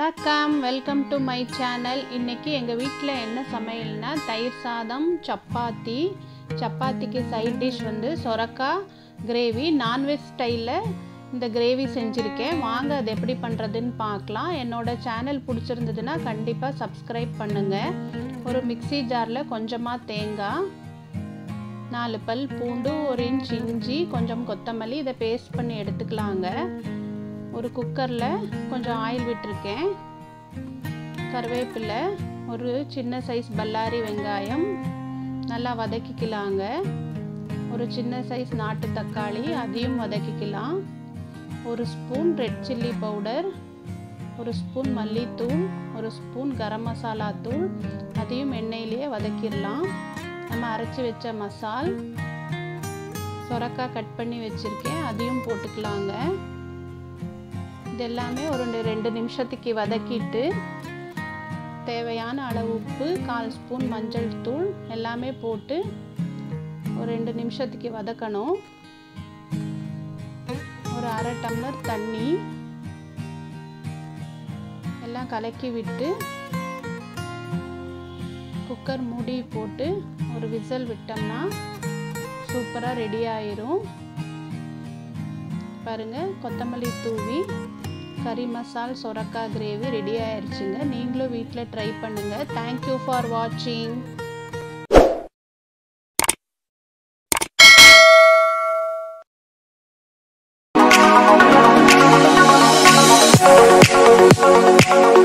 வணக்கம் welcome to my channel இன்றைக்கி எங்கள் வீட்டில் என்ன சமையல்னா தயிர் சாதம் சப்பாத்தி சப்பாத்திக்கு சைட் டிஷ் வந்து சொரக்காய் கிரேவி நான்வெஜ் ஸ்டைலில் இந்த கிரேவி செஞ்சுருக்கேன் வாங்க அது எப்படி பண்ணுறதுன்னு பார்க்கலாம் என்னோட சேனல் பிடிச்சிருந்ததுன்னா கண்டிப்பாக சப்ஸ்கிரைப் பண்ணுங்கள் ஒரு மிக்ஸி ஜாரில் கொஞ்சமாக தேங்காய் நாலு பல் பூண்டு ஒரு இன்ச் இஞ்சி கொஞ்சம் கொத்தமல்லி இதை பேஸ்ட் பண்ணி எடுத்துக்கலாங்க ஒரு குக்கரில் கொஞ்சம் ஆயில் விட்டுருக்கேன் கருவேப்பிலை ஒரு சின்ன சைஸ் பல்லாரி வெங்காயம் நல்லா வதக்கிக்கலாங்க ஒரு சின்ன சைஸ் நாட்டு தக்காளி அதையும் வதக்கிக்கலாம் ஒரு ஸ்பூன் ரெட் சில்லி பவுடர் ஒரு ஸ்பூன் மல்லித்தூள் ஒரு ஸ்பூன் கரம் மசாலா தூள் அதையும் எண்ணெயிலேயே வதக்கிடலாம் நம்ம அரைச்சி வச்ச மசால் சொரக்காய் கட் பண்ணி வச்சுருக்கேன் அதையும் போட்டுக்கலாங்க இது எல்லாமே ஒரு ரெண்டு நிமிஷத்துக்கு வதக்கிட்டு தேவையான அளவு உப்பு கால் ஸ்பூன் மஞ்சள் தூள் எல்லாமே போட்டு ஒரு ரெண்டு நிமிஷத்துக்கு வதக்கணும் ஒரு அரை டம்ளர் தண்ணி எல்லாம் கலக்கி விட்டு குக்கர் மூடி போட்டு ஒரு விசில் விட்டோம்னா சூப்பராக ரெடி ஆயிரும் பாருங்கள் கொத்தமல்லி தூவி கறி மசால் சொரக்காய் கிரேவி ரெடி ஆயிடுச்சுங்க நீங்களும் வீட்டில் ட்ரை பண்ணுங்கள் தேங்க்யூ ஃபார் வாட்சிங் Thank you.